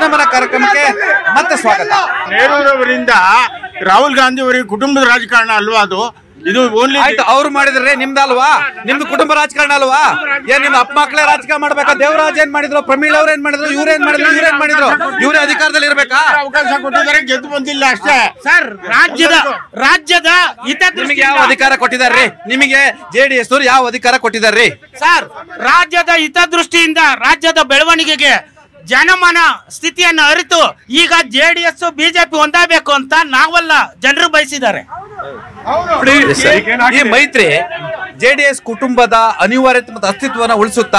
ಜನಮನ ಕಾರ್ಯಕ್ರಮಕ್ಕೆ ಮತ್ತೆ ಸ್ವಾಗತ ನೆಹರೂರವರಿಂದ ರಾಹುಲ್ ಗಾಂಧಿ ಅವರಿಗೆ ಕುಟುಂಬದ ರಾಜಕಾರಣ ಅಲ್ವಾ ಅದು ಇದು ಓನ್ಲಿ ಆಯ್ತು ಅವ್ರು ಮಾಡಿದ್ರೆ ನಿಮ್ದಲ್ವಾ ನಿಮ್ದು ಕುಟುಂಬ ರಾಜಕಾರಣ ಅಲ್ವಾ ಏನ್ ನಿಮ್ ಅಪ್ಪ ಮಕ್ಕಳೇ ರಾಜಕಾರಣ ಮಾಡ್ಬೇಕಾ ದೇವರಾಜ್ ಏನ್ ಮಾಡಿದ್ರು ಪ್ರಮೀಳ್ ಅವ್ರ ಏನ್ ಮಾಡಿದ್ರು ಇವ್ರೇನ್ ಮಾಡಿದ್ರು ಇವ್ರೇನ್ ಮಾಡಿದ್ರು ಇವ್ರೇ ಅಧಿಕಾರದಲ್ಲಿ ಇರ್ಬೇಕಾ ಅವಕಾಶ ಕೊಟ್ಟಿದ್ದಾರೆ ಗೆದ್ದು ಬಂದಿಲ್ಲ ಅಷ್ಟೇ ಸರ್ ರಾಜ್ಯದ ರಾಜ್ಯದ ನಿಮಗೆ ಯಾವ ಹಿತದೃಷ್ಟಿಯಿಂದ ಅಧಿಕಾರ ಕೊಟ್ಟಿದಾರ್ರಿ ನಿಮಗೆ ಜೆಡಿಎಸ್ ಅವ್ರು ಯಾವ ಅಧಿಕಾರ ಕೊಟ್ಟಿದಾರ್ರಿ ಸರ್ ರಾಜ್ಯದ ಹಿತದೃಷ್ಟಿಯಿಂದ ರಾಜ್ಯದ ಬೆಳವಣಿಗೆಗೆ ಜನಮನ ಸ್ಥಿತಿಯನ್ನು ಅರಿತು ಈಗ ಜೆ ಡಿ ಎಸ್ ಬಿಜೆಪಿ ಹೊಂದಬೇಕು ಅಂತ ನಾವೆಲ್ಲ ಜನರು ಬಯಸಿದ್ದಾರೆ ನೋಡಿ, ಈ ಮೈತ್ರಿ ಜೆಡಿಎಸ್ ಕುಟುಂಬದ ಅನಿವಾರ್ಯತೆ ಮತ್ತು ಅಸ್ತಿತ್ವನ ಉಳಿಸುತ್ತಾ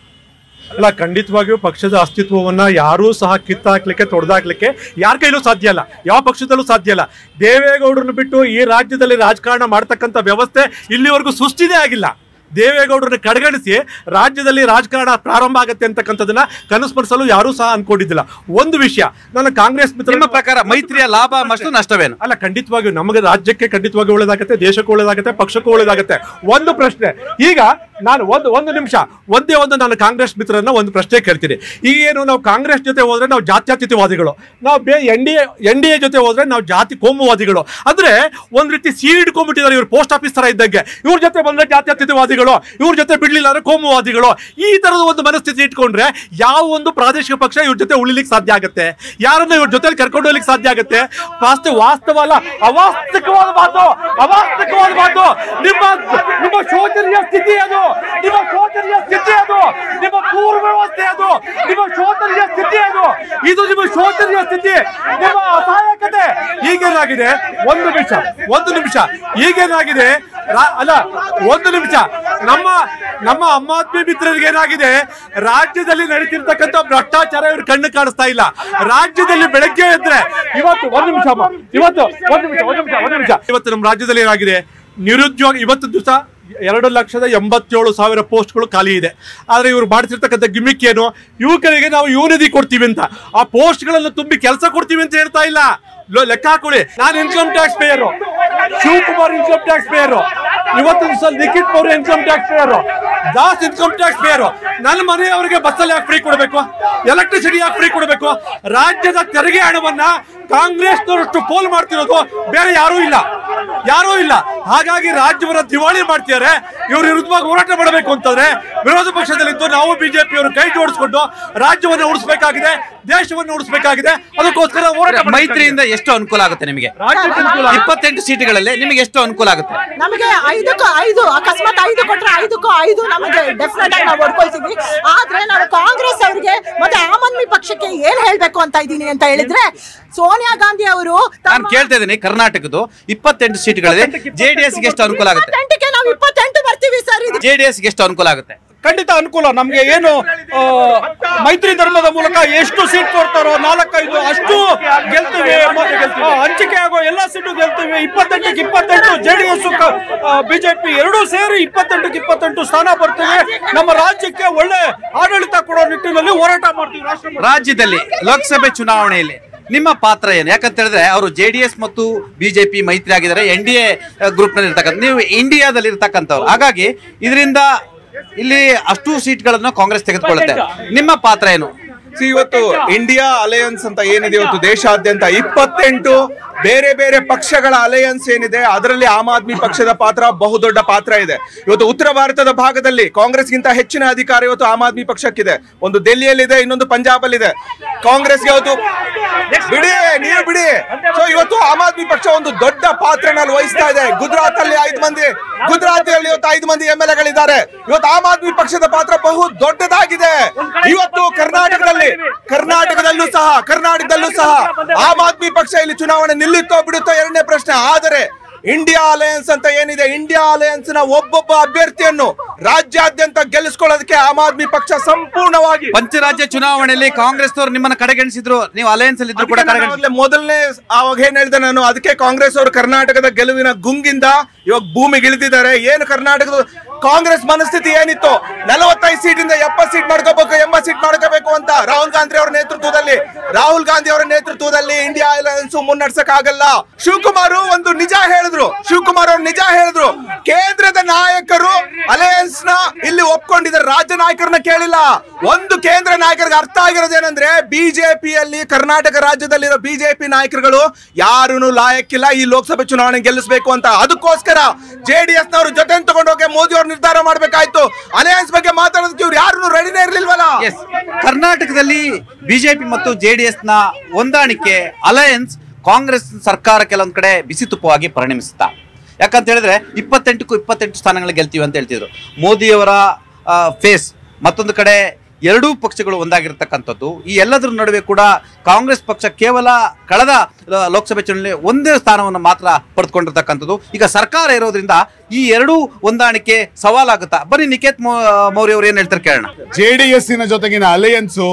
ಅಲ್ಲ ಖಂಡಿತವಾಗಿಯೂ ಪಕ್ಷದ ಅಸ್ತಿತ್ವವನ್ನ ಯಾರೂ ಸಹ ಕಿತ್ತಾಕ್ಲಿಕ್ಕೆ ತೊಡೆದಾಕ್ಲಿಕ್ಕೆ ಯಾರ ಕೈಲೂ ಸಾಧ್ಯ ಇಲ್ಲ ಯಾವ ಪಕ್ಷದಲ್ಲೂ ಸಾಧ್ಯ ಇಲ್ಲ ದೇವೇಗೌಡರನ್ನು ಬಿಟ್ಟು ಈ ರಾಜ್ಯದಲ್ಲಿ ರಾಜಕಾರಣ ಮಾಡ್ತಕ್ಕಂಥ ವ್ಯವಸ್ಥೆ ಇಲ್ಲಿವರೆಗೂ ಸೃಷ್ಟಿನೇ ಆಗಿಲ್ಲ ದೇವೇಗೌಡರನ್ನ ಕಡೆಗಣಿಸಿ ರಾಜ್ಯದಲ್ಲಿ ರಾಜಕಾರಣ ಪ್ರಾರಂಭ ಆಗುತ್ತೆ ಅಂತಕ್ಕಂಥದ್ದನ್ನ ಕನಸ್ಮರಿಸಲು ಯಾರೂ ಸಹ ಅನ್ಕೊಂಡಿದ್ದಿಲ್ಲ ಒಂದು ವಿಷಯ ನನ್ನ ಕಾಂಗ್ರೆಸ್ ಮಿತ್ರ ನಿಮ್ಮ ಪ್ರಕಾರ ಮೈತ್ರಿಯ ಲಾಭ ಮತ್ತು ನಷ್ಟವೇನು ಅಲ್ಲ ಖಂಡಿತವಾಗಿಯೂ ನಮಗೆ ರಾಜ್ಯಕ್ಕೆ ಖಂಡಿತವಾಗಿ ಒಳ್ಳೇದಾಗುತ್ತೆ ದೇಶಕ್ಕೂ ಒಳ್ಳೇದಾಗುತ್ತೆ ಪಕ್ಷಕ್ಕೂ ಒಳ್ಳೇದಾಗುತ್ತೆ ಒಂದು ಪ್ರಶ್ನೆ ಈಗ ನಾನು ಒಂದು ಒಂದು ನಿಮಿಷ ಒಂದೇ ಒಂದು ನಾನು ಕಾಂಗ್ರೆಸ್ ಮಿತ್ರರನ್ನ ಒಂದು ಪ್ರಶ್ನೆ ಕೇಳ್ತೀನಿ ಈಗ ಏನು ನಾವು ಕಾಂಗ್ರೆಸ್ ಜೊತೆ ಹೋದ್ರೆ ನಾವು ಜಾತ್ಯತೀತವಾದಿಗಳು ನಾವು ಬೇ N D A N D A ಜೊತೆ ಹೋದ್ರೆ ನಾವು ಜಾತಿ ಕೋಮುವಾದಿಗಳು ಅಂದ್ರೆ ಒಂದ್ ರೀತಿ ಸೀಡ್ ಇಟ್ಕೊಂಡ್ಬಿಟ್ಟಿದ್ದಾರೆ ಇವ್ರು ಪೋಸ್ಟ್ ಆಫೀಸ್ ತರ ಇದ್ದಂಗೆ ಇವ್ರ ಜೊತೆ ಬಂದ್ರೆ ಜಾತ್ಯತೀತವಾದಿಗಳು ಇವ್ರ ಜೊತೆ ಬಿಡ್ಲಿಲ್ಲ ಅಂದ್ರೆ ಕೋಮುವಾದಿಗಳು ಈ ತರದ ಒಂದು ಮನಸ್ಥಿತಿ ಇಟ್ಕೊಂಡ್ರೆ ಯಾವ ಒಂದು ಪ್ರಾದೇಶಿಕ ಪಕ್ಷ ಇವ್ರ ಜೊತೆ ಉಳಿಲಿಕ್ಕೆ ಸಾಧ್ಯ ಆಗುತ್ತೆ ಯಾರನ್ನ ಇವ್ರ ಜೊತೆ ಕರ್ಕೊಂಡು ಹೋಗ್ಲಿಕ್ಕೆ ಸಾಧ್ಯ ಆಗುತ್ತೆ ವಾಸ್ತ ವಾಸ್ತವ ಅಲ್ಲ ಅವಾಸ್ತವಿಕವಾದ ಮಾತು ಅವಾಸ್ತವಿಕವಾದ ಮಾತು ನಿಮ್ಮ ನಿಮ್ಮ ಶೋಚನೀಯ ಸ್ಥಿತಿ ಅದು ನಿಮ್ಮ ಶೋಚನೀಯ ಸ್ಥಿತಿ ಅದು ನಿಮ್ಮ ಪೂರ್ವ ವ್ಯವಸ್ಥೆ ಅದು ನಿಮ್ಮ ಶೋಚನೀಯ ಸ್ಥಿತಿ ಅದು ಇದು ನಿಮ್ಮ ಶೋಚನೀಯ ಸ್ಥಿತಿ ನಿಮ್ಮ ಅಸಹಾಯಕತೆ ಈಗೇನಾಗಿದೆ ಒಂದು ನಿಮಿಷ ಒಂದು ನಿಮಿಷ ಈಗೇನಾಗಿದೆ ರಾ- ಅಲ್ಲ ಒಂದು ನಿಮಿಷ ನಮ್ಮ ನಮ್ಮ ಅಮ್ಮ ಆದ್ಮಿ ಮಿತ್ರರಿಗೆ ಏನಾಗಿದೆ ರಾಜ್ಯದಲ್ಲಿ ನಡೀತಿರ್ತಕ್ಕಂಥ ಭ್ರಷ್ಟಾಚಾರ ಇವ್ರ ಕಣ್ಣು ಕಾಣಿಸ್ತಾ ಇಲ್ಲ ರಾಜ್ಯದಲ್ಲಿ ಬೆಳಗ್ಗೆ ಎದ್ರೆ ಇವತ್ತು ಒಂದು ನಿಮಿಷ ಅಮ್ಮ ಇವತ್ತು ಒಂದು ನಿಮಿಷ ಒಂದು ನಿಮಿಷ ಒಂದು ನಿಮಿಷ ಇವತ್ತು ನಮ್ಮ ರಾಜ್ಯದಲ್ಲಿ ಏನಾಗಿದೆ ನಿರುದ್ಯೋಗ ಇವತ್ತು ದಿವಸ ಎರಡು ಲಕ್ಷದ ಎಂಬತ್ತೇಳು ಸಾವಿರ ಪೋಸ್ಟ್ಗಳು ಖಾಲಿ ಇದೆ ಆದ್ರೆ ಇವ್ರು ಮಾಡ್ತಿರ್ತಕ್ಕಂಥ ಗಿಮಿಕ್ ಏನು ಯುವಕರಿಗೆ ನಾವು ಯುವನಿಧಿ ಕೊಡ್ತೀವಿ ಅಂತ ಆ ಪೋಸ್ಟ್ಗಳನ್ನು ತುಂಬಿ ಕೆಲಸ ಕೊಡ್ತೀವಿ ಅಂತ ಹೇಳ್ತಾ ಇಲ್ಲ ಲೋ- ಲೆಕ್ಕ ಹಾಕೊಳ್ಳಿ ನಾನು income tax payer Shivakumar income tax payer ಇವತ್ತು ದಿವಸ ಲಿಖಿತ್ ಅವರು income tax payer Das income tax payer ನನ್ನ ಮನೆಯವರಿಗೆ ಬಸ್ಸಲ್ಲಿ ಯಾಕೆ ಫ್ರೀ ಕೊಡಬೇಕು ಎಲೆಕ್ಟ್ರಿಸಿಟಿ ಯಾಕೆ ಫ್ರೀ ಕೊಡಬೇಕು ರಾಜ್ಯದ ತೆರಿಗೆ ಹಣವನ್ನ ಕಾಂಗ್ರೆಸ್ನವರಷ್ಟು ಪೋಲ್ ಮಾಡ್ತಿರೋದು ಬೇರೆ ಯಾರೂ ಇಲ್ಲ ಯಾರೂ ಇಲ್ಲ ಹಾಗಾಗಿ ರಾಜ್ಯವನ್ನ ದಿವಾಳಿ ಮಾಡ್ತಿದ್ದಾರೆ ಇವ್ರ ವಿರುದ್ಧವಾಗಿ ಹೋರಾಟ ಮಾಡಬೇಕು ಅಂತಂದ್ರೆ ವಿರೋಧ ಪಕ್ಷದಲ್ಲಿದ್ದು ನಾವು ಬಿಜೆಪಿಯವರು ಕೈ ಜೋಡಿಸ್ಕೊಂಡು ರಾಜ್ಯವನ್ನ ಉಳಿಸಬೇಕಾಗಿದೆ ದೇಶವನ್ನು ಉಳಿಸಬೇಕಾಗಿದೆ ಅದಕ್ಕೋಸ್ಕರ ಹೋರಾಟ ಮಾಡ್ಬೇಕಾಗಿದೆ. ಮೈತ್ರಿಯಿಂದ ಎಷ್ಟು ಅನುಕೂಲ ಆಗುತ್ತೆ ನಿಮಗೆ ರಾಜ್ಯಕ್ಕೆ ಅನುಕೂಲ ಆಗುತ್ತೆ. ಇಪ್ಪತ್ತೆಂಟು ಸೀಟ್ಗಳಲ್ಲಿ ನಿಮಗೆ ಎಷ್ಟು ಅನುಕೂಲ ಆಗುತ್ತೆ ನಮಗೆ ಐದಕ್ಕೂ ಐದು ಅಕಸ್ಮಾತ್ ಐದು ಕೊಟ್ರೆ ಐದಕ್ಕೂ ಐದು ನಮಗೆ ಡೆಫಿನೆಟ್ ಆಗಿ ನಾವು ಹೊಡ್ಕೊಳ್ತೀವಿ ಆದ್ರೆ ನಾವು ಕಾಂಗ್ರೆಸ್ ಅವರಿಗೆ ಮತ್ತೆ ಆಮ್ ಆದ್ಮಿ ಪಕ್ಷಕ್ಕೆ ಏನ್ ಹೇಳ್ಬೇಕು ಅಂತ ಇದ್ದೀನಿ ಅಂತ ಹೇಳಿದ್ರೆ ಸೋನಿಯಾ ಗಾಂಧಿ ಅವರು ನಾನು ಕೇಳ್ತಾ ಇದ್ದೀನಿ ಕರ್ನಾಟಕದ್ದು ಇಪ್ಪತ್ತೆಂಟು ಸೀಟ್ಗಳಿದೆ ಜೆಡಿಎಸ್ ಗೆ ಎಷ್ಟು ಅನುಕೂಲ ಆಗುತ್ತೆ ಇಪ್ಪತ್ತೆಂಟಕ್ಕೆ ನಾವು ಇಪ್ಪತ್ತೆಂಟು ಬರ್ತೀವಿ ಸರ್ ಇದು ಜೆಡಿಎಸ್ ಗೆ ಎಷ್ಟು ಅನುಕೂಲ ಆಗುತ್ತೆ ಖಂಡಿತ ಅನುಕೂಲ ನಮ್ಗೆ ಏನು ಆ, ಮೈತ್ರಿ ಧರ್ಮದ ಮೂಲಕ ಎಷ್ಟು ಸೀಟ್ ಕೊಡ್ತಾರೋ ನಾಲ್ಕೈದು ಅಷ್ಟು ಗೆಲ್ತೀವಿ ಆ, ಹಂಚಿಕೆ ಆಗೋ ಎಲ್ಲಾ ಸೀಟು ಗೆಲ್ತೀವಿ ಇಪ್ಪತ್ತೆಂಟಕ್ಕೆ ಇಪ್ಪತ್ತೆಂಟು ಜೆಡಿಎಸ್ ಬಿಜೆಪಿ ಎರಡೂ ಸೇರಿ ಇಪ್ಪತ್ತೆಂಟಕ್ಕೆ ಇಪ್ಪತ್ತೆಂಟು ಸ್ಥಾನ ಬರ್ತೀವಿ ನಮ್ಮ ರಾಜ್ಯಕ್ಕೆ ಒಳ್ಳೆ ಆಡಳಿತ ಕೊಡೋ ನಿಟ್ಟಿನಲ್ಲಿ ಹೋರಾಟ ಮಾಡ್ತೀವಿ ರಾಷ್ಟ್ರ ರಾಜ್ಯದಲ್ಲಿ ಲೋಕಸಭೆ ಚುನಾವಣೆಯಲ್ಲಿ ನಿಮ್ಮ ಪಾತ್ರ ಏನು ಯಾಕಂತ ಹೇಳಿದ್ರೆ ಅವರು ಜೆಡಿಎಸ್ ಮತ್ತು ಬಿಜೆಪಿ ಮೈತ್ರಿ ಆಗಿದ್ದಾರೆ ಎನ್ ಡಿ ಎ ಗ್ರೂಪ್ ನಲ್ಲಿ ಇರ್ತಕ್ಕಂಥ ನೀವು ಇಂಡಿಯಾದಲ್ಲಿ ಇರ್ತಕ್ಕಂಥವ್ರು ಹಾಗಾಗಿ ಇದರಿಂದ ಇಲ್ಲಿ ಅಷ್ಟು ಸೀಟ್ಗಳನ್ನು ಕಾಂಗ್ರೆಸ್ ತೆಗೆದುಕೊಳ್ಳುತ್ತೆ ನಿಮ್ಮ ಪಾತ್ರ ಏನು See, ಇವತ್ತು ಇಂಡಿಯಾ ಅಲಯನ್ಸ್ ಅಂತ ಏನಿದೆ ಇವತ್ತು ದೇಶಾದ್ಯಂತ ಇಪ್ಪತ್ತೆಂಟು ಬೇರೆ ಬೇರೆ ಪಕ್ಷಗಳ ಅಲಯನ್ಸ್ ಏನಿದೆ ಅದರಲ್ಲಿ ಆಮ್ ಆದ್ಮಿ ಪಕ್ಷದ ಪಾತ್ರ ಬಹುದೊಡ್ಡ ಪಾತ್ರ ಇದೆ ಇವತ್ತು ಉತ್ತರ ಭಾರತದ ಭಾಗದಲ್ಲಿ ಕಾಂಗ್ರೆಸ್ಗಿಂತ ಹೆಚ್ಚಿನ ಅಧಿಕಾರ ಇವತ್ತು ಆಮ್ ಆದ್ಮಿ ಪಕ್ಷಕ್ಕಿದೆ ಒಂದು ದೆಹಲಿಯಲ್ಲಿದೆ ಇನ್ನೊಂದು ಪಂಜಾಬ್ ಅಲ್ಲಿ ಇದೆ ಕಾಂಗ್ರೆಸ್ಗೆ ಇವತ್ತು ಬಿಡಿ ನೀವು ಬಿಡಿ ಸೊ ಇವತ್ತು ಆಮ್ ಆದ್ಮಿ ಪಕ್ಷ ಒಂದು ದೊಡ್ಡ ಪಾತ್ರನ ವಹಿಸ್ತಾ ಇದೆ ಗುಜರಾತ್ ಅಲ್ಲಿ ಐದು ಮಂದಿ ಗುಜರಾತ್ ಅಲ್ಲಿ ಇವತ್ತು ಐದು ಮಂದಿ ಎಂ ಎಲ್ ಎಗಳಿದ್ದಾರೆ ಇವತ್ತು ಆಮ್ ಆದ್ಮಿ ಪಕ್ಷದ ಪಾತ್ರ ಬಹು ದೊಡ್ಡದಾಗಿದೆ ಇವತ್ತು ಕರ್ನಾಟಕದಲ್ಲಿ ಕರ್ನಾಟಕದಲ್ಲೂ ಸಹ ಕರ್ನಾಟಕದಲ್ಲೂ ಸಹ ಆಮ್ ಆದ್ಮಿ ಪಕ್ಷ ಇಲ್ಲಿ ಚುನಾವಣೆ ನಿಲ್ಲಿತ್ತೋ ಬಿಡುತ್ತೋ ಎರಡನೇ ಪ್ರಶ್ನೆ ಆದರೆ ಇಂಡಿಯಾ ಅಲಯನ್ಸ್ ಅಂತ ಏನಿದೆ ಇಂಡಿಯಾ ಅಲಯನ್ಸ್ ನ ಒಬ್ಬೊಬ್ಬ ಅಭ್ಯರ್ಥಿಯನ್ನು ರಾಜ್ಯಾದ್ಯಂತ ಗೆಲ್ಲಿಸ್ಕೊಳ್ಳೋದಕ್ಕೆ ಆಮ್ ಆದ್ಮಿ ಪಕ್ಷ ಸಂಪೂರ್ಣವಾಗಿ ಪಂಚರಾಜ್ಯ ಚುನಾವಣೆಯಲ್ಲಿ ಕಾಂಗ್ರೆಸ್ ಅವರು ನಿಮ್ಮನ್ನ ಕಡೆಗಣಿಸಿದ್ರು ನೀವು ಅಲಯನ್ಸ್ ಅಲ್ಲಿ ಇದ್ರು ಕೂಡ ಅದಕ್ಕೆ ನಾನು ಕಡೆಗಣಿಸಿದ್ರು ಆಗ್ಲೇ ಮೊದಲನೇ ಆವಾಗ ಏನ್ ಹೇಳಿದೆ ನಾನು ಅದಕ್ಕೆ ಕಾಂಗ್ರೆಸ್ ಅವರು ಕರ್ನಾಟಕದ ಗೆಲುವಿನ ಗುಂಗಿಂದ ಇವಾಗ ಭೂಮಿಗೆ ಇಳಿದಿದ್ದಾರೆ ಏನು ಕರ್ನಾಟಕದ ಕಾಂಗ್ರೆಸ್ ಮನಸ್ಥಿತಿ ಏನಿತ್ತು ನಲವತ್ತೈದು ಸೀಟಿಂದ ಎಪ್ಪತ್ತು ಸೀಟ್ ಮಾಡ್ಕೋಬೇಕು ಎಂಬತ್ತು ಸೀಟ್ ಮಾಡ್ಕೋಬೇಕು ಅಂತ ರಾಹುಲ್ ಗಾಂಧಿ ಅವರ ನೇತೃತ್ವದಲ್ಲಿ ರಾಹುಲ್ ಗಾಂಧಿ ಅವರ ನೇತೃತ್ವದಲ್ಲಿ ಇಂಡಿಯಾ ಅಲಯನ್ಸ್ ಮುನ್ನಡೆಸಕ್ ಆಗಲ್ಲ ಶಿವಕುಮಾರ್ ಒಂದು ನಿಜ ಹೇಳಿದ್ರು ಶಿವಕುಮಾರ್ ಅವರು ನಿಜ ಹೇಳಿದ್ರು ಕೇಂದ್ರದ ನಾಯಕರು ಅಲಯನ್ಸ್ ನ ಇಲ್ಲಿ ಒಪ್ಕೊಂಡಿದ್ದಾರೆ ರಾಜ್ಯ ನಾಯಕರನ್ನ ಕೇಳಿಲ್ಲ ಒಂದು ಕೇಂದ್ರ ನಾಯಕರಿಗೆ ಅರ್ಥ ಆಗಿರೋದೇನಂದ್ರೆ ಬಿಜೆಪಿಯಲ್ಲಿ ಕರ್ನಾಟಕ ರಾಜ್ಯದಲ್ಲಿರೋ ಬಿಜೆಪಿ ನಾಯಕರುಗಳು ಯಾರೂ ಲಾಯಕ್ಕಿಲ್ಲ ಈ ಲೋಕಸಭೆ ಚುನಾವಣೆ ಗೆಲ್ಲಿಸಬೇಕು ಅಂತ ಅದಕ್ಕೋಸ್ಕರ ಜೆಡಿಎಸ್ ನವರು ಜೊತೆ ತಗೊಂಡೋಗಿ ಮೋದಿ ಅವರು ನಿರ್ಧಾರ ಮಾಡ್ಬೇಕಾಯ್ತು ಅಲಯನ್ಸ್ ಬಗ್ಗೆ ಮಾತಾಡೋದಕ್ಕೆ ಇವ್ರು ಯಾರು ರೆಡಿನೇ ಇರ್ಲಿಲ್ವಲ್ಲ ಎಸ್ ಕರ್ನಾಟಕದಲ್ಲಿ ಬಿಜೆಪಿ ಮತ್ತು ಜೆಡಿಎಸ್ ನ ಹೊಂದಾಣಿಕೆ ಅಲಯನ್ಸ್ ಕಾಂಗ್ರೆಸ್ ಸರ್ಕಾರ ಕೆಲವೊಂದ್ ಕಡೆ ಬಿಸಿ ತುಪ್ಪವಾಗಿ ಪರಿಣಮಿಸುತ್ತಾ ಯಾಕಂತ ಹೇಳಿದ್ರೆ ಇಪ್ಪತ್ತೆಂಟಕ್ಕೂ ಇಪ್ಪತ್ತೆಂಟು ಸ್ಥಾನಗಳು ಗೆಲ್ತೀವಿ ಅಂತ ಹೇಳ್ತಿದ್ರು ಮೋದಿಯವರ ಫೇಸ್ ಮತ್ತೊಂದು ಕಡೆ ಎರಡೂ ಪಕ್ಷಗಳು ಒಂದಾಗಿರ್ತಕ್ಕಂಥದ್ದು ಈ ಎಲ್ಲದರ ನಡುವೆ ಕೂಡ ಕಾಂಗ್ರೆಸ್ ಪಕ್ಷ ಕೇವಲ ಕಳೆದ ಆ, ಲೋಕಸಭೆ ಚುನಾವಣೆ ಒಂದೇ ಸ್ಥಾನವನ್ನು ಮಾತ್ರ ಪಡೆದುಕೊಂಡಿರ್ತಕ್ಕಂಥದ್ದು ಈಗ ಸರ್ಕಾರ ಇರೋದ್ರಿಂದ ಈ ಎರಡೂ ಹೊಂದಾಣಿಕೆ ಸವಾಲಾಗುತ್ತಾ ಬನ್ನಿ ನಿಕೇತ್ ಮೌ- ಮೌರ್ಯ ಅವರು ಏನ್ ಹೇಳ್ತಾರೆ ಕೇಳೋಣ ಜೆಡಿಎಸ್ಸಿನ ಜೊತೆಗಿನ ಅಲಯನ್ಸು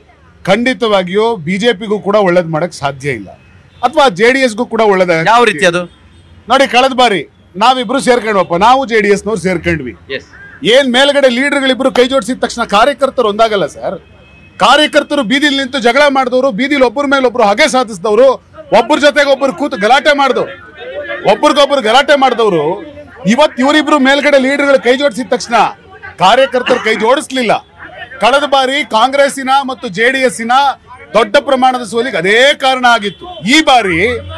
ಖಂಡಿತವಾಗಿಯೂ ಬಿಜೆಪಿಗೂ ಕೂಡ ಒಳ್ಳೇದ್ ಮಾಡಕ್ ಸಾಧ್ಯ ಇಲ್ಲ ಅಥವಾ ಜೆಡಿಎಸ್ಗೂ ಕೂಡ ಒಳ್ಳೇದ ಯಾವ ರೀತಿ ಅದು ನೋಡಿ ಕಳೆದ ಬಾರಿ ನಾವಿಬ್ರು ಸೇರ್ಕೊಂಡ್ವಪ್ಪ ನಾವು ಜೆಡಿಎಸ್ ನವ್ರು ಸೇರ್ಕೊಂಡ್ವಿ ಏನ್ ಮೇಲ್ಗಡೆ ಲೀಡರ್ಗಳಿಬ್ರು ಕೈ ಜೋಡಿಸಿದ ತಕ್ಷಣ ಕಾರ್ಯಕರ್ತರು ಒಂದಾಗಲ್ಲ ಸರ್ ಕಾರ್ಯಕರ್ತರು ಬೀದಿಲಿ ನಿಂತು ಜಗಳ ಮಾಡಿದವರು ಬೀದಿಲಿ ಒಬ್ಬರ ಮೇಲೆ ಒಬ್ರು ಹಗೆ ಸಾಧಿಸಿದವರು ಒಬ್ಬರ ಜೊತೆಗೆ ಒಬ್ಬರು ಕೂತು ಗಲಾಟೆ ಮಾಡಿದವು ಒಬ್ರಿಗೊಬ್ರು ಗಲಾಟೆ ಮಾಡಿದವರು ಇವತ್ ಇವರಿಬ್ರು ಮೇಲ್ಗಡೆ ಲೀಡರ್ಗಳು ಕೈ ಜೋಡಿಸಿದ ತಕ್ಷಣ ಕಾರ್ಯಕರ್ತರು ಕೈ ಜೋಡಿಸ್ಲಿಲ್ಲ ಕಳೆದ ಬಾರಿ ಕಾಂಗ್ರೆಸ್ಸಿನ ಮತ್ತು ಜೆಡಿಎಸ್ಸಿನ ದೊಡ್ಡ ಪ್ರಮಾಣದ ಸೋಲಿಗೆ ಅದೇ ಕಾರಣ ಆಗಿತ್ತು ಈ ಬಾರಿ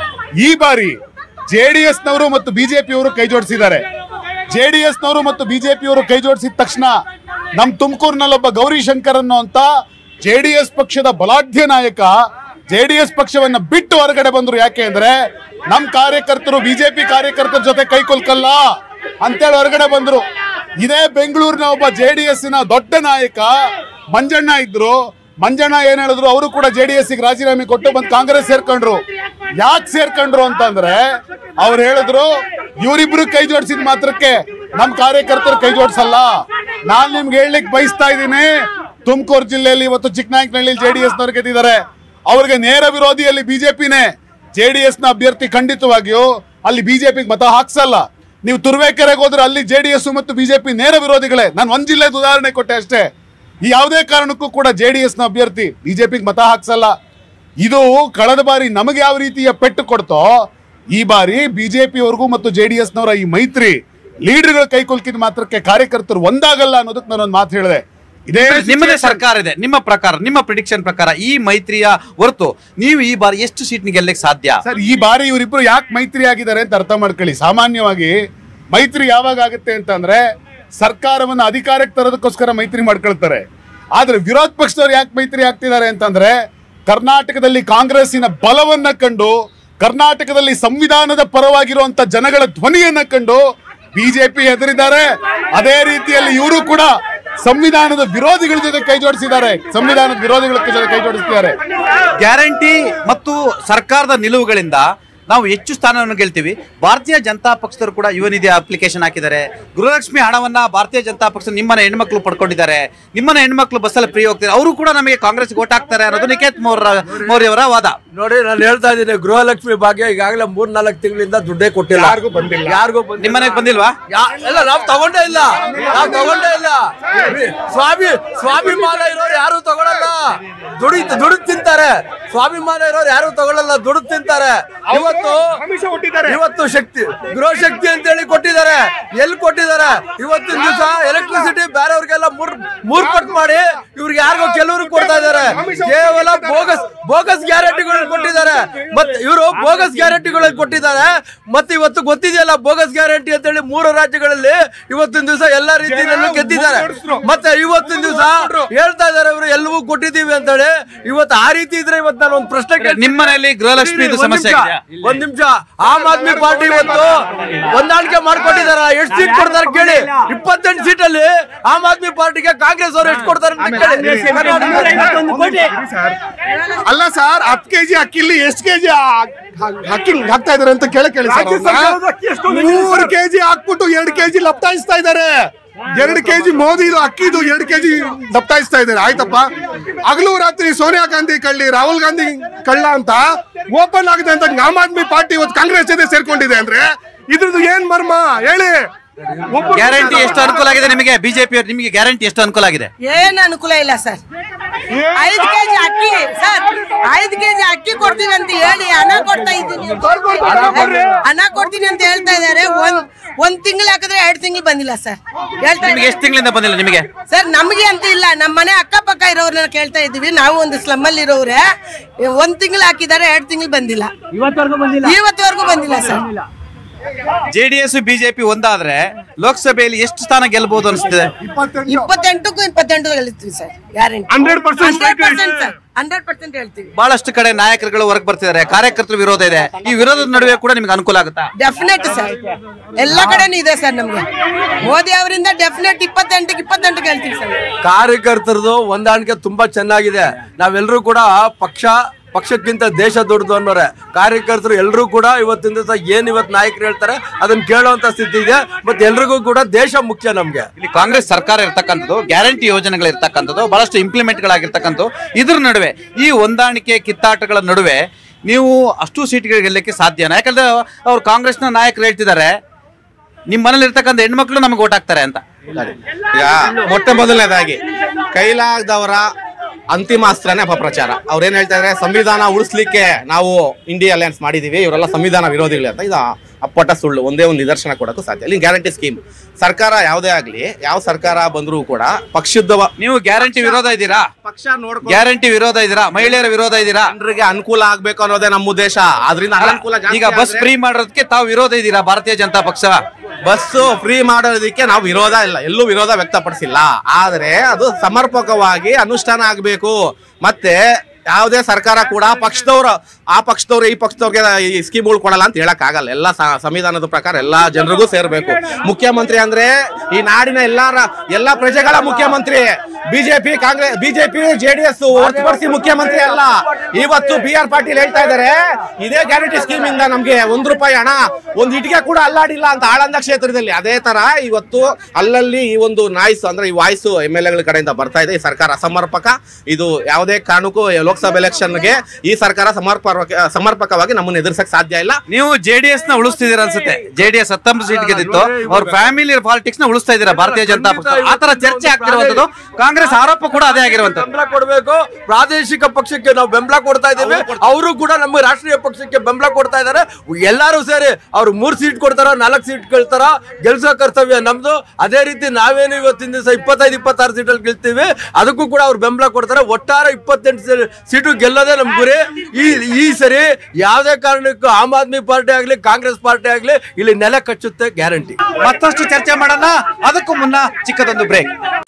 ಈ ಬಾರಿ ಜೆಡಿಎಸ್ ನವರು ಮತ್ತು ಬಿಜೆಪಿಯವರು ಕೈ ಜೋಡಿಸಿದ್ದಾರೆ ಜೆಡಿಎಸ್ ನವರು ಮತ್ತು ಬಿಜೆಪಿಯವರು ಕೈ ಜೋಡಿಸಿದ ತಕ್ಷಣ ನಮ್ ತುಮಕೂರಿನಲ್ಲೊಬ್ಬ ಗೌರಿಶಂಕರ್ ಅನ್ನುವಂತ ಜೆಡಿಎಸ್ ಪಕ್ಷದ ಬಲಾಢ್ಯ ನಾಯಕ ಜೆಡಿಎಸ್ ಪಕ್ಷವನ್ನ ಬಿಟ್ಟು ಹೊರಗಡೆ ಬಂದ್ರು ಯಾಕೆ ಅಂದ್ರೆ ನಮ್ ಕಾರ್ಯಕರ್ತರು ಬಿಜೆಪಿ ಕಾರ್ಯಕರ್ತರ ಜೊತೆ ಕೈ ಕೊಲ್ಕಲ್ಲ ಅಂತೇಳಿ ಹೊರಗಡೆ ಬಂದ್ರು ಇದೇ ಬೆಂಗಳೂರಿನ ಒಬ್ಬ ಜೆಡಿಎಸ್ ನ ದೊಡ್ಡ ನಾಯಕ ಮಂಜಣ್ಣ ಇದ್ರು ಮಂಜಣ್ಣ ಏನ್ ಹೇಳಿದ್ರು ಅವರು ಕೂಡ ಜೆಡಿಎಸ್ ಗೆ ರಾಜೀನಾಮೆ ಕೊಟ್ಟು ಬಂದು ಕಾಂಗ್ರೆಸ್ ಸೇರ್ಕೊಂಡ್ರು ಯಾಕೆ ಸೇರ್ಕೊಂಡ್ರು ಅಂತಂದ್ರೆ ಅವ್ರು ಹೇಳಿದ್ರು ಇವರಿಬ್ರು ಕೈ ಜೋಡಿಸಿದ ಮಾತ್ರಕ್ಕೆ ನಮ್ ಕಾರ್ಯಕರ್ತರು ಕೈ ಜೋಡಿಸಲ್ಲ ನಾನ್ ನಿಮ್ಗೆ ಹೇಳಲಿಕ್ಕೆ ಬಯಸ್ತಾ ಇದ್ದೀನಿ ತುಮಕೂರು ಜಿಲ್ಲೆಯಲ್ಲಿ ಇವತ್ತು ಚಿಕ್ಕನಾಯಕನಹಳ್ಳಿ ಜೆಡಿಎಸ್ ನವರು ಗೆದ್ದಿದ್ದಾರೆ ಅವ್ರಿಗೆ ನೇರ ವಿರೋಧಿಯಲ್ಲಿ ಬಿಜೆಪಿನೇ ಜೆಡಿಎಸ್ ನ ಅಭ್ಯರ್ಥಿ ಖಂಡಿತವಾಗಿಯೂ ಅಲ್ಲಿ ಬಿಜೆಪಿಗೆ ಮತ ಹಾಕ್ಸಲ್ಲ ನೀವು ತುರುವೇಕೆರೆಗೆ ಹೋದ್ರೆ ಅಲ್ಲಿ ಜೆಡಿಎಸ್ ಮತ್ತು ಬಿಜೆಪಿ ನೇರ ವಿರೋಧಿಗಳೇ ನಾನು ಒಂದ್ ಜಿಲ್ಲೆದ ಉದಾಹರಣೆ ಕೊಟ್ಟೆ ಅಷ್ಟೇ ಈ ಯಾವುದೇ ಕಾರಣಕ್ಕೂ ಕೂಡ ಜೆಡಿಎಸ್ ನ ಅಭ್ಯರ್ಥಿ ಬಿಜೆಪಿಗೆ ಮತ ಹಾಕ್ಸಲ್ಲ ಇದು ಕಳೆದ ಬಾರಿ ನಮಗೆ ಯಾವ ರೀತಿಯ ಪೆಟ್ಟು ಕೊಡ್ತೋ ಈ ಬಾರಿ ಬಿಜೆಪಿಯವರೆಗೂ ಮತ್ತು ಜೆಡಿಎಸ್ ನವರ ಈ ಮೈತ್ರಿ ಲೀಡರ್ಗಳ ಕೈ ಕುಲ್ಕಿದ ಮಾತ್ರಕ್ಕೆ ಕಾರ್ಯಕರ್ತರು ಒಂದಾಗಲ್ಲ ಅನ್ನೋದಕ್ಕೆ ನಾನೊಂದು ಮಾತು ಹೇಳಿದೆ ಇದೇ ನಿಮ್ಮದೇ situation- ಸರ್ಕಾರ ಇದೆ ನಿಮ್ಮ ಪ್ರಕಾರ ನಿಮ್ಮ ಪ್ರಿಡಿಕ್ಷನ್ ಪ್ರಕಾರ ಈ ಮೈತ್ರಿಯ ಹೊರತು ನೀವು ಈ ಬಾರಿ ಎಷ್ಟು ಸೀಟ್ ಗೆಲ್ಲಕ್ಕೆ ಸಾಧ್ಯ ಸರ್ ಈ ಬಾರಿ ಇವರಿಬ್ರು ಯಾಕೆ ಮೈತ್ರಿ ಆಗಿದ್ದಾರೆ ಅಂತ ಅರ್ಥ ಮಾಡ್ಕೊಳ್ಳಿ ಸಾಮಾನ್ಯವಾಗಿ ಮೈತ್ರಿ ಯಾವಾಗ ಆಗುತ್ತೆ ಅಂತಂದ್ರೆ ಸರ್ಕಾರವನ್ನ ಅಧಿಕಾರಕ್ಕೆ ತರೋದಕ್ಕೋಸ್ಕರ ಮೈತ್ರಿ ಮಾಡ್ಕೊಳ್ತಾರೆ ಆದ್ರೆ ವಿರೋಧ ಪಕ್ಷದವ್ರು ಯಾಕೆ ಮೈತ್ರಿ ಆಗ್ತಿದ್ದಾರೆ ಅಂತಂದ್ರೆ ಕರ್ನಾಟಕದಲ್ಲಿ ಕಾಂಗ್ರೆಸ್ಸಿನ ಬಲವನ್ನ ಕಂಡು ಕರ್ನಾಟಕದಲ್ಲಿ ಸಂವಿಧಾನದ ಪರವಾಗಿರುವಂತ ಜನಗಳ ಧ್ವನಿಯನ್ನ ಕಂಡು ಬಿಜೆಪಿ ಹೆದರಿದ್ದಾರೆ ಅದೇ ರೀತಿಯಲ್ಲಿ ಇವರು ಕೂಡ ಸಂವಿಧಾನದ ವಿರೋಧಿಗಳ ಜೊತೆ ಕೈ ಜೋಡಿಸಿದ್ದಾರೆ ಸಂವಿಧಾನದ ವಿರೋಧಿಗಳ ಜೊತೆ ಕೈ ಜೋಡಿಸಿದ್ದಾರೆ ಗ್ಯಾರಂಟಿ ಮತ್ತು ಸರ್ಕಾರದ ನಿಲುವುಗಳಿಂದ ನಾವು ಹೆಚ್ಚು ಸ್ಥಾನವನ್ನು ಗೆಲ್ತೀವಿ ಭಾರತೀಯ ಜನತಾ ಪಕ್ಷದವರು ಕೂಡ ಯುವ ನಿಧಿ ಅಪ್ಲಿಕೇಶನ್ ಹಾಕಿದ್ದಾರೆ ಗೃಹಲಕ್ಷ್ಮಿ ಹಣವನ್ನ ಭಾರತೀಯ ಜನತಾ ಪಕ್ಷ ನಿಮ್ಮನ್ನ ಹೆಣ್ಮಕ್ಳು ಪಡ್ಕೊಂಡಿದ್ದಾರೆ ನಿಮ್ಮನ್ನ ಹೆಣ್ಮಕ್ಳು ಬಸ್ಸಲ್ಲಿ ಫ್ರೀ ಹೋಗ್ತಾರೆ ಅವರು ಕೂಡ ನಮಗೆ ಕಾಂಗ್ರೆಸ್ ಓಟ್ ಹಾಕ್ತಾರೆ ಅನ್ನೋದು ನಿಕೇತ್ ಮೌರ್ಯ ಮೌರ್ಯವರ ವಾದ ನೋಡಿ ನಾನು ಹೇಳ್ತಾ ಇದ್ದೀನಿ ಗೃಹಲಕ್ಷ್ಮಿ ಭಾಗ್ಯ ಈಗಾಗಲೇ ಮೂರ್ ನಾಲ್ಕು ತಿಂಗಳಿಂದ ದುಡ್ಡೇ ಕೊಟ್ಟಿಲ್ಲ ಯಾರಿಗೂ ಬಂದಿಲ್ಲ ಯಾರಿಗೂ ಬಂದಿಲ್ಲ ನಿಮ್ಮನೆಗೆ ಬಂದಿಲ್ವಾ ಯಾ- ಇಲ್ಲ ನಾವು ತಗೊಂಡೇ ಇಲ್ಲ ನಾವು ತಗೊಂಡೇ ಇಲ್ಲ ವಿ- ಸ್ವಾಮಿ ಸ್ವಾಭಿಮಾನ ಇರೋರು ಯಾರು ತಗೊಳಲ್ಲ ದುಡಿ ದುಡಿದು ತಿಂತಾರೆ ಸ್ವಾಭಿಮಾನ ಇರೋರು ಯಾರು ತಗೊಳಲ್ಲ ದುಡಿದು ತಿಂತಾರೆ ಇವತ್ತು ಇವತ್ತು ಶಕ್ತಿ ಗೃಹ ಶಕ್ತಿ ಅಂತ ಹೇಳಿ ಕೊಟ್ಟಿದ್ದಾರೆ ಎಲ್ಲಿ ಕೊಟ್ಟಿದ್ದಾರೆ ಇವತ್ತಿನ ದಿವಸ ಎಲೆಕ್ಟ್ರಿಸಿಟಿ ಬೇರೆಯವ್ರಿಗೆಲ್ಲ ಮೂರ್ ಮೂರ್ ಪಟ್ಟು ಮಾಡಿ ಇವ್ರಿಗೆ ಯಾರಿಗೋ ಕೆಲವ್ರಿಗೆ ಕೊಡ್ತಾ ಇದ್ದಾರೆ ಕೇವಲ ಬೋಗಸ್ ಬೋಗಸ್ ಗ್ಯಾರಂಟಿಗಳನ್ನು ಕೊಟ್ಟಿದ್ದಾರೆ ಮತ್ತೆ ಇವರು ಬೋಗಸ್ ಗ್ಯಾರಂಟಿಗಳನ್ನು ಕೊಟ್ಟಿದ್ದಾರೆ ಮತ್ತೆ ಇವತ್ತು ಗೊತ್ತಿದೆಯಲ್ಲ ಬೋಗಸ್ ಗ್ಯಾರಂಟಿ ಅಂತ ಹೇಳಿ ಮೂರು ರಾಜ್ಯಗಳಲ್ಲಿ ಇವತ್ತಿನ ದಿವಸ ಎಲ್ಲಾ ರೀತಿಯಲ್ಲೂ ಗೆದ್ದಿದ್ದಾರೆ ಮತ್ತೆ ಇವತ್ತಿನ ದಿವಸ ಹೇಳ್ತಾ ಇದ್ದಾರೆ ಇವರು ಎಲ್ಲವೂ ಕೊಟ್ಟಿದ್ದೀವಿ ಅಂತ ಹೇಳಿ ಇವತ್ತು ಆ ರೀತಿ ಇದ್ರೆ ಇವತ್ತು ನಾನು ಒಂದು ಪ್ರಶ್ನೆ ಕೇಳ್ತೀನಿ. ನಿಮ್ಮ ಮನೆಯಲ್ಲಿ ಗೃಹಲಕ್ಷ್ಮಿ ಇದು ಒಂದ್ ಸಮಸ್ಯೆ ನಿಮಿಷ, ಆಗಿದೆಯಾ? ಒಂದ್ ನಿಮಿಷ ಆಮ್ ಆದ್ಮಿ ಪಾರ್ಟಿ ಇವತ್ತು ಹೊಂದಾಣಿಕೆ ಮಾಡ್ಕೊಂಡಿದಾರ ಎಷ್ಟು ಸೀಟ್ ಕೊಡ್ತಾರೆ ಕೇಳಿ ಇಪ್ಪತ್ತೆಂಟು ಸೀಟ್ ಅಲ್ಲಿ ಆಮ್ ಆದ್ಮಿ ಪಾರ್ಟಿಗೆ ಕಾಂಗ್ರೆಸ್ ಅವರು ಎಷ್ಟು ಕೊಡ್ತಾರೆ ಅಂತ ಕೇಳಿ ಅಲ್ಲ ಸರ್ ಹತ್ತು ಕೆಜಿ ಅಕ್ಕಿಲಿ ಎಷ್ಟು ಕೆಜಿ ಅಕ್ಕಿ ಹಾಕ್ತಾ ಇದಾರೆ ಅಂತ ಕೇಳ ಕೇಳಿ ಮೂರು ಕೆಜಿ ಹಾಕ್ಬಿಟ್ಟು ಎರಡು ಕೆಜಿ ಲಪ್ತಾಯಿಸ್ತಾ ಇದ್ದಾರೆ ಎರಡು ಕೆಜಿ ಮೋದಿದು ಅಕ್ಕಿದು ಎರಡು ಕೆಜಿ ದಪ್ತಾಯಿಸ್ತಾ ಇದ್ದಾರೆ ಆಯ್ತಪ್ಪ ಹಗಲು ರಾತ್ರಿ ಸೋನಿಯಾ ಗಾಂಧಿ ಕಳ್ಳಿ ರಾಹುಲ್ ಗಾಂಧಿ ಕಳ್ಳ ಅಂತ ಓಪನ್ ಆಗಿದೆ ಅಂತ ಆಮ್ ಆದ್ಮಿ ಪಾರ್ಟಿ ಇವತ್ತು ಕಾಂಗ್ರೆಸ್ ಜೊತೆ ಸೇರ್ಕೊಂಡಿದೆ ಅಂದ್ರೆ ಇದ್ರದ್ದು ಏನ್ ಮರ್ಮ ಹೇಳಿ ಒಬ್ಬರು- ಗ್ಯಾರಂಟಿ ಎಷ್ಟು ಅನುಕೂಲ ಆಗಿದೆ ನಿಮಗೆ ಬಿಜೆಪಿ ನಿಮಗೆ ಗ್ಯಾರಂಟಿ ಎಷ್ಟು ಅನುಕೂಲ ಆಗಿದೆ ಏನು ಅನುಕೂಲ ಇಲ್ಲ ಸರ್ ಐದು ಕೆಜಿ ಅಕ್ಕಿ ಸರ್ ಐದು ಕೆಜಿ ಅಕ್ಕಿ ಕೊಡ್ತೀನಿ ಅಂತ ಹೇಳಿ ಹಣ ಕೊಡ್ತಾ ಇದ್ದೀನಿ ಹಣ ಕೊಡ್ತೀನಿ ಅಂತ ಹೇಳ್ತಾ ಇದಾರೆ ಒಂದ್ ಒಂದ್ ತಿಂಗಳು ಹಾಕಿದ್ರೆ ಎರಡ್ ತಿಂಗಳು ಬಂದಿಲ್ಲ ಸರ್ ಹೇಳ್ತಾ ನಿಮ್ಗೆ ಎಷ್ಟು ತಿಂಗಳಿಂದ ಬಂದಿಲ್ಲ ನಿಮಗೆ ಸರ್ ನಮಗೆ ಅಂತ ಇಲ್ಲ ನಮ್ಮ ಮನೆ ಅಕ್ಕಪಕ್ಕ ಇರೋರ್ನ ಕೇಳ್ತಾ ಇದ್ದೀವಿ ನಾವು ಒಂದು ಸ್ಲಮ್ ಅಲ್ಲಿ ಇರೋವ್ರೆ ಒಂದ್ ತಿಂಗಳು ಹಾಕಿದ್ದಾರೆ ಎರಡ್ ತಿಂಗಳು ಬಂದಿಲ್ಲ ಇವತ್ತವರೆಗೂ ಬಂದಿಲ್ಲ ಇವತ್ತವರೆಗೂ ಬಂದಿಲ್ಲ ಸರ್ ಜೆಡಿಎಸ್ ಬಿಜೆಪಿ ಒಂದಾದ್ರೆ ಲೋಕಸಭೆಯಲ್ಲಿ ಎಷ್ಟು ಸ್ಥಾನ ಗೆಲ್ಬಹುದು ಅನಿಸ್ತಿದೆ ಇಪ್ಪತ್ತೆಂಟಕ್ಕೂ ಇಪ್ಪತ್ತೆಂಟು ಗೆಲ್ತೀವಿ sir guarantee hundred percent hundred percent sir hundred percent ಹೇಳ್ತೀವಿ ಬಹಳಷ್ಟು ಕಡೆ ನಾಯಕರುಗಳು ಹೊರಗೆ ಬರ್ತಿದ್ದಾರೆ ಕಾರ್ಯಕರ್ತರ ವಿರೋಧ ಇದೆ ಈ ವಿರೋಧದ ನಡುವೆ ಕೂಡ ನಿಮ್ಗೆ ಅನುಕೂಲ ಆಗುತ್ತಾ ಡೆಫಿನೆಟ್ ಸರ್ ಎಲ್ಲ ಕಡೆನೂ ಇದೆ ಸರ್ ನಮ್ಗೆ ಮೋದಿ ಅವರಿಂದ ಡೆಫಿನೆಟ್ ಇಪ್ಪತ್ತೆಂಟಕ್ಕೆ ಇಪ್ಪತ್ತೆಂಟು ಗೆಲ್ತೀವಿ ಸರ್ ಕಾರ್ಯಕರ್ತರದು ಹೊಂದಾಣಿಕೆ ತುಂಬಾ ಚೆನ್ನಾಗಿದೆ ನಾವೆಲ್ಲರೂ ಕೂಡ ಪಕ್ಷ ಪಕ್ಷಕ್ಕಿಂತ ದೇಶ ದೊಡ್ಡದು ಅನ್ನೋರೆ ಕಾರ್ಯಕರ್ತರು ಎಲ್ಲರೂ ಕೂಡ ಇವತ್ತಿನ ದಿವಸ ಏನ್ ಇವತ್ತು ನಾಯಕರು ಹೇಳ್ತಾರೆ ಅದನ್ನ ಕೇಳುವಂತ ಸ್ಥಿತಿ ಇದೆ ಮತ್ತೆ ಎಲ್ರಿಗೂ ಕೂಡ ದೇಶ ಮುಖ್ಯ ನಮ್ಗೆ ಇಲ್ಲಿ ಕಾಂಗ್ರೆಸ್ ಸರ್ಕಾರ ಇರ್ತಕ್ಕಂಥದ್ದು ಗ್ಯಾರಂಟಿ ಯೋಜನೆಗಳು ಇರ್ತಕ್ಕಂಥದ್ದು ಬಹಳಷ್ಟು ಇಂಪ್ಲಿಮೆಂಟ್ಗಳಾಗಿರ್ತಕ್ಕಂಥದ್ದು ಇದ್ರ ನಡುವೆ ಈ ಹೊಂದಾಣಿಕೆ ಕಿತ್ತಾಟಗಳ ನಡುವೆ ನೀವು ಅಷ್ಟು ಸೀಟ್ಗಳು ಗೆಲ್ಲಕ್ಕೆ ಸಾಧ್ಯನಾ ಯಾಕಂದ್ರೆ ಅವ್ರು ಕಾಂಗ್ರೆಸ್ನ ನಾಯಕರು ಹೇಳ್ತಿದ್ದಾರೆ ನಿಮ್ಮ ಮನೇಲಿ ಇರ್ತಕ್ಕಂಥ ಹೆಣ್ಮಕ್ಳು ನಮಗೆ ಓಟ್ ಹಾಕ್ತಾರೆ ಅಂತ ಈಗ ಮೊಟ್ಟ ಮೊದಲನೇದಾಗಿ ಕೈಲಾಗದವರ ಅಂತಿಮ ಅಸ್ತ್ರನೇ ಅಪಪ್ರಚಾರ ಅವ್ರೇನ್ ಹೇಳ್ತಾ ಇದಾರೆ ಸಂವಿಧಾನ ಉಳಿಸ್ಲಿಕ್ಕೆ ನಾವು ಇಂಡಿಯಾ ಅಲಯನ್ಸ್ ಮಾಡಿದೀವಿ ಇವರೆಲ್ಲ ಸಂವಿಧಾನ ವಿರೋಧಿಗಳು ಅಂತ ಇದು ಅಪ್ಪಟ ಸುಳ್ಳು ಒಂದೇ ಒಂದು ನಿದರ್ಶನ ಕೊಡಕ್ಕೂ ಸಾಧ್ಯ ಇಲ್ಲಿ ಗ್ಯಾರಂಟಿ ಸ್ಕೀಮ್ ಸರ್ಕಾರ ಯಾವುದೇ ಆಗ್ಲಿ ಯಾವ ಸರ್ಕಾರ ಬಂದರೂ ಕೂಡ ಪಕ್ಷದ ನೀವು ಗ್ಯಾರಂಟಿ ವಿರೋಧ ಇದ್ದೀರಾ ಪಕ್ಷ ನೋಡ್ಕೊಂಡು ಗ್ಯಾರಂಟಿ ವಿರೋಧ ಇದ್ದೀರಾ ಮಹಿಳೆಯರ ವಿರೋಧ ಇದ್ದೀರಾ ಜನರಿಗೆ ಅನುಕೂಲ ಆಗ್ಬೇಕು ಅನ್ನೋದೇ ನಮ್ಮ ಉದ್ದೇಶ ಆದ್ರಿಂದ ಅನಾನುಕೂಲ ಜಾಸ್ತಿ ಈಗ ಬಸ್ ಆದ್ರೆ- ಫ್ರೀ ಮಾಡೋದಕ್ಕೆ ತಾವು ವಿರೋಧ ಇದ್ದೀರಾ ಭಾರತೀಯ ಜನತಾ ಪಕ್ಷ ಬಸ್ಸು ಫ್ರೀ ಮಾಡೋದಕ್ಕೆ ನಾವು ವಿರೋಧ ಇಲ್ಲ ಎಲ್ಲೂ ವಿರೋಧ ವ್ಯಕ್ತಪಡಿಸಿಲ್ಲ ಆದ್ರೆ ಅದು ಸಮರ್ಪಕವಾಗಿ ಅನುಷ್ಠಾನ ಆಗಬೇಕು ಮತ್ತೆ ಯಾವುದೇ ಸರ್ಕಾರ ಕೂಡ ಪಕ್ಷದವ್ರು ಆ ಪಕ್ಷದವ್ರು ಈ ಪಕ್ಷದವ್ರಿಗೆ ಈ ಸ್ಕೀಮ್ಗಳು ಕೊಡಲ್ಲ ಅಂತ ಹೇಳಕ್ ಆಗಲ್ಲ ಎಲ್ಲ ಸ- ಸಂವಿಧಾನದ ಪ್ರಕಾರ ಎಲ್ಲಾ ಜನರಿಗೂ ಸೇರ್ಬೇಕು ಮುಖ್ಯಮಂತ್ರಿ ಅಂದ್ರೆ ಈ ನಾಡಿನ ಎಲ್ಲಾರ ಎಲ್ಲಾ ಪ್ರಜೆಗಳ ಮುಖ್ಯಮಂತ್ರಿ ಬಿಜೆಪಿ ಕಾಂಗ್ರೆಸ್ ಬಿಜೆಪಿ ಜೆಡಿಎಸ್ ಹೊರತುಪಡಿಸಿ ಮುಖ್ಯಮಂತ್ರಿ ಅಲ್ಲ ಇವತ್ತು ಬಿ ಆರ್ ಪಾಟೀಲ್ ಹೇಳ್ತಾ ಇದಾರೆ ಇದೇ ಗ್ಯಾರಂಟಿ ಸ್ಕೀಮ್ ಇಂದ ನಮ್ಗೆ ಒಂದ್ ರೂಪಾಯಿ ಹಣ ಒಂದ್ ಇಟಿಗೆ ಕೂಡ ಅಲ್ಲಾಡಿಲ್ಲ ಅಂತ ಆಳಂದ ಕ್ಷೇತ್ರದಲ್ಲಿ ಅದೇ ತರ ಇವತ್ತು ಅಲ್ಲಲ್ಲಿ ಈ ಒಂದು ನಾಯ್ಸ್ ಅಂದ್ರೆ ಈ ವಾಯ್ಸ್ ಎಂ ಎಲ್ ಎಗಳ ಕಡೆಯಿಂದ ಬರ್ತಾ ಇದೆ ಈ ಸರ್ಕಾರ ಅಸಮರ್ಪಕ ಇದು ಯಾವುದೇ ಕಾರಣಕ್ಕೂ ಲೋಕಸಭಾ ಎಲೆಕ್ಷನ್ಗೆ ಈ ಸರ್ಕಾರ ಸಮರ್ಪಕ ಸಮರ್ಪಕವಾಗಿ ನಮ್ಮನ್ನು ಎದುರಿಸಕ್ ಸಾಧ್ಯ ಇಲ್ಲ ನೀವು ಜೆಡಿಎಸ್ ನ ಉಳಿಸ್ತಿದ್ದೀರಾ ಅನ್ಸುತ್ತೆ ಜೆಡಿಎಸ್ ಹತ್ತೊಂಬತ್ತು ಸೀಟ್ ಗೆದ್ದಿತ್ತು ಅವ್ರ ಫ್ಯಾಮಿಲಿ ಪಾಲಿಟಿಕ್ಸ್ ನ ಉಳಿಸ್ತಾ ಇದ್ದೀರಾ ಭಾರತೀಯ ಜನತಾ ಪಕ್ಷ ಆ ತರ ಚರ್ಚೆ ಆಗ್ತಿರುವಂತದ್ದು ಕಾಂಗ್ರೆಸ್ ಆರೋಪ ಕೂಡ ಅದೇ ಆಗಿರುವಂತದ್ದು ಬೆಂಬಲ ಕೊಡಬೇಕು ಪ್ರಾದೇಶಿಕ ಪಕ್ಷಕ್ಕೆ ನಾವು ಬೆಂಬಲ ಕೊಡ್ತಾ ಇದ್ದೀವಿ ಅವರು ಕೂಡ ನಮ್ಮ ರಾಷ್ಟ್ರೀಯ ಪಕ್ಷಕ್ಕೆ ಬೆಂಬಲ ಕೊಡ್ತಾ ಇದ್ದಾರೆ ಎಲ್ಲರೂ ಸೇರಿ ಅವ್ರು ಮೂರ್ ಸೀಟ್ ಕೊಡ್ತಾರ ನಾಲ್ಕು ಸೀಟ್ ಕೇಳ್ತಾರ ಗೆಲ್ಸೋ ಕರ್ತವ್ಯ ನಮ್ದು ಅದೇ ರೀತಿ ನಾವೇನು ಇವತ್ತಿನ ದಿವಸ ಇಪ್ಪತ್ತೈದು ಇಪ್ಪತ್ತಾರು ಸೀಟಲ್ಲಿ ಗೆಲ್ತೀವಿ ಅದಕ್ಕೂ ಕೂಡ ಅವ್ರು ಬೆಂಬಲ ಕೊಡ್ತಾರೆ ಒಟ್ಟಾರೆ ಇಪ್ಪತ್ತೆಂಟು ಸೀ- ಸೀಟು ಗೆಲ್ಲೋದೇ ನಮ್ ಗುರಿ ಈ ಈ ಸರಿ ಯಾವುದೇ ಕಾರಣಕ್ಕೂ ಆಮ್ ಆದ್ಮಿ ಪಾರ್ಟಿ ಆಗ್ಲಿ ಕಾಂಗ್ರೆಸ್ ಪಾರ್ಟಿ ಆಗ್ಲಿ ಇಲ್ಲಿ ನೆಲೆ ಕಚ್ಚುತ್ತೆ ಗ್ಯಾರಂಟಿ ಮತ್ತಷ್ಟು ಚರ್ಚೆ ಮಾಡೋಣ ಅದಕ್ಕೂ ಮುನ್ನ ಚಿಕ್ಕದೊಂದು ಬ್ರೇಕ್